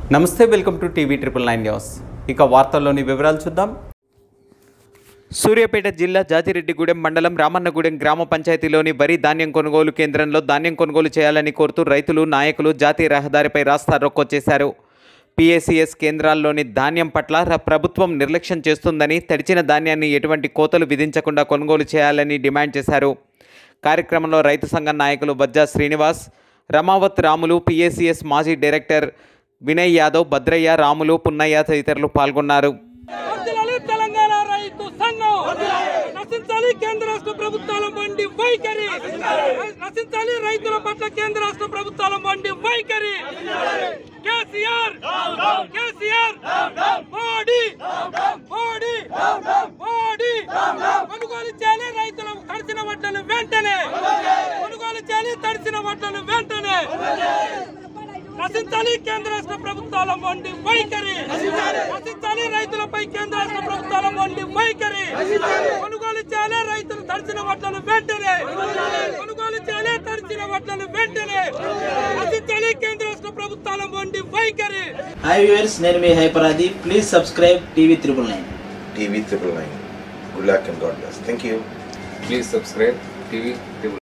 నమస్తే welcome to TV triple nine news ఇక వార్తల్లోని వివరాలు చూద్దాం సూర్యాపేట జిల్లా జాతిరెడ్డిగూడెం మండలం రామన్నగూడెం గ్రామ పంచాయతీలోని వరి ధాన్యం కొనుగోలు కేంద్రంలో ధాన్యం కొనుగోలు చేయాలని కోరుతూ రైతులు నాయకులు జాతీయ రహదారిపై రాస్తా రోక్కో చేశారు పిఏసిఎస్ కేంద్రాల్లోని ధాన్యం పట్ల ర- ప్రభుత్వం నిర్లక్ష్యం చేస్తుందని తడిచిన ధాన్యాన్ని ఎటువంటి కోతలు విధించకుండా కొనుగోలు చేయాలని డిమాండ్ చేశారు కార్యక్రమంలో రైతు సంఘం నాయకులు బజ్జా శ్రీనివాస్ రమావత్ రాములు పిఏసిఎస్ మాజీ డైరెక్టర్ వినయ్ యాదవ్ భద్రయ్య రాములు పున్నయ్య తదితరులు పాల్గొన్నారు వర్ధిల్లాలి తెలంగాణ రైతు సంఘం నశించాలి కేంద్ర రాష్ట్ర ప్రభుత్వాల మండి వైఖరి నశించాలి రైతుల పట్ల కేంద్ర రాష్ట్ర ప్రభుత్వాల మండి వైఖరి కేసీఆర్ కేసీఆర్ మోడీ మోడీ మోడీ కొనుగోలు చేయాలి రైతుల తడిసిన వడ్డలు వెంటనే కొనుగోలు చేయాలి తడిసిన వడ్డలు వెంటనే నశించాలి కేంద్ర రాష్ట్ర ప్రభుత్వాల మొండి వైఖరి నశించాలి రైతులపై కేంద్ర రాష్ట్ర ప్రభుత్వాల మొండి వైఖరి కొనుగోలు చేయాలి రైతులు తడిచిన వడ్లను వెంటనే కొనుగోలు చేయాలి తడిచిన వడ్లను వెంటనే నశించాలి కేంద్ర రాష్ట్ర ప్రభుత్వాల మొండి వైఖరి హాయ్ వ్యూవర్స్ నేను మీ హైపరాది please subscribe TV triple nine TV triple nine. Good luck and God bless. Thank you. Please subscribe TV Triple